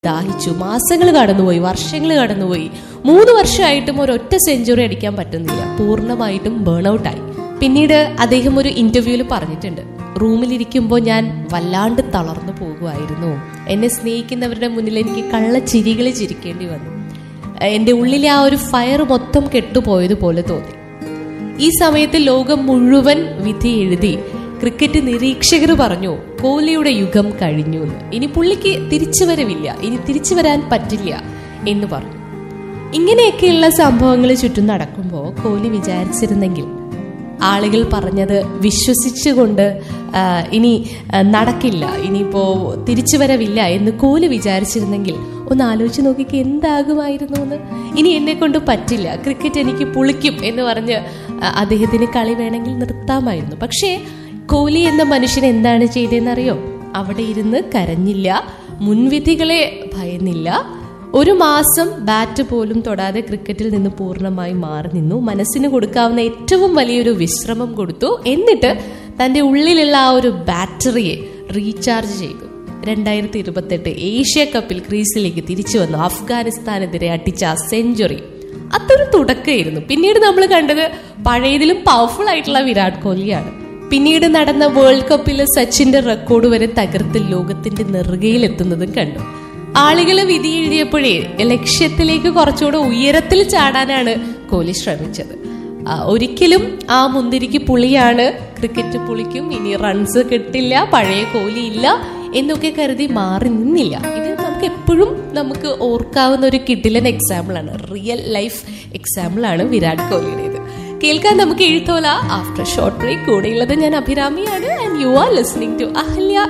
ദാഹിച്ചു മാസങ്ങൾ കടന്നുപോയി വർഷങ്ങൾ കടന്നുപോയി മൂന്ന് വർഷമായിട്ടും ഒരൊറ്റ സെഞ്ചുറി അടിക്കാൻ പറ്റുന്നില്ല പൂർണ്ണമായിട്ടും ബേൺ ഔട്ടായി പിന്നീട് അദ്ദേഹം ഒരു ഇന്റർവ്യൂവിൽ പറഞ്ഞിട്ടുണ്ട് റൂമിലിരിക്കുമ്പോൾ ഞാൻ വല്ലാണ്ട് തളർന്നു പോകുമായിരുന്നു എന്നെ സ്നേഹിക്കുന്നവരുടെ മുന്നിൽ എനിക്ക് കള്ള ചിരികൾ ചിരിക്കേണ്ടി വന്നു എൻ്റെ ഉള്ളിലെ ആ ഒരു ഫയർ മൊത്തം കെട്ടുപോയതുപോലെ തോന്നി ഈ സമയത്ത് ലോകം മുഴുവൻ വിധി എഴുതി ക്രിക്കറ്റ് നിരീക്ഷകർ പറഞ്ഞു കോഹ്ലിയുടെ യുഗം കഴിഞ്ഞു എന്ന് ഇനി പുള്ളിക്ക് തിരിച്ചു വരവില്ല ഇനി തിരിച്ചു വരാൻ പറ്റില്ല എന്ന് പറഞ്ഞു ഇങ്ങനെയൊക്കെയുള്ള സംഭവങ്ങൾ ചുറ്റും നടക്കുമ്പോൾ കോഹ്ലി വിചാരിച്ചിരുന്നെങ്കിൽ ആളുകൾ പറഞ്ഞത് വിശ്വസിച്ചുകൊണ്ട് ആ, ഇനി ആ, നടക്കില്ല ഇനിയിപ്പോ തിരിച്ചു വരവില്ല എന്ന് കോഹ്ലി വിചാരിച്ചിരുന്നെങ്കിൽ ഒന്ന് ആലോചിച്ച് നോക്കിക്ക് എന്താകുമായിരുന്നു എന്ന് ഇനി എന്നെ കൊണ്ട് പറ്റില്ല ക്രിക്കറ്റ് എനിക്ക് പുളിക്കും എന്ന് പറഞ്ഞ് ആ, അദ്ദേഹത്തിന് കളി വേണമെങ്കിൽ നിർത്താമായിരുന്നു പക്ഷേ കോഹ്ലി എന്ന മനുഷ്യൻ എന്താണ് ചെയ്തതെന്നറിയോ അവിടെ ഇരുന്ന് കരഞ്ഞില്ല മുൻവിധികളെ ഭയന്നില്ല ഒരു മാസം ബാറ്റ് പോലും തൊടാതെ ക്രിക്കറ്റിൽ നിന്ന് പൂർണ്ണമായി മാറി നിന്നു മനസ്സിന് കൊടുക്കാവുന്ന ഏറ്റവും വലിയൊരു വിശ്രമം കൊടുത്തു എന്നിട്ട് തന്റെ ഉള്ളിലുള്ള ആ ഒരു ബാറ്ററിയെ റീചാർജ് ചെയ്തു രണ്ടായിരത്തി ഇരുപത്തെട്ട് ഏഷ്യ കപ്പിൽ ക്രീസിലേക്ക് തിരിച്ചു വന്നു അഫ്ഗാനിസ്ഥാനെതിരെ അടിച്ച ആ സെഞ്ചുറി അതൊരു തുടക്കമായിരുന്നു പിന്നീട് നമ്മൾ കണ്ടത് പഴയതിലും പവർഫുൾ ആയിട്ടുള്ള വിരാട് കോഹ്ലിയാണ് പിന്നീട് നടന്ന വേൾഡ് കപ്പിൽ സച്ചിന്റെ റെക്കോർഡ് വരെ തകർത്ത് ലോകത്തിന്റെ നെറുകയിൽ എത്തുന്നതും കണ്ടു ആളുകൾ വിധി എഴുതിയപ്പോഴേ ലക്ഷ്യത്തിലേക്ക് കുറച്ചുകൂടെ ഉയരത്തിൽ ചാടാനാണ് കോഹ്ലി ശ്രമിച്ചത് ആ, ഒരിക്കലും ആ മുന്തിരിക്ക് പുളിയാണ് ക്രിക്കറ്റ് പുളിക്കും ഇനി റൺസ് കിട്ടില്ല പഴയ കോഹ്ലി ഇല്ല എന്നൊക്കെ കരുതി മാറി നിന്നില്ല ഇത് നമുക്ക് എപ്പോഴും നമുക്ക് ഓർക്കാവുന്ന ഒരു കിഡിലൻ എക്സാമ്പിൾ ആണ് റിയൽ ലൈഫ് എക്സാമ്പിൾ ആണ് വിരാട് കോഹ്ലിയുടേത് കേൾക്കാൻ നമുക്ക് എഴുത്തോല ആഫ്റ്റർ ഷോർട്ട് ബ്രേക്ക് കൂടെയുള്ളത് ഞാൻ അഭിരാമിയാണ് and you are listening to Ahalya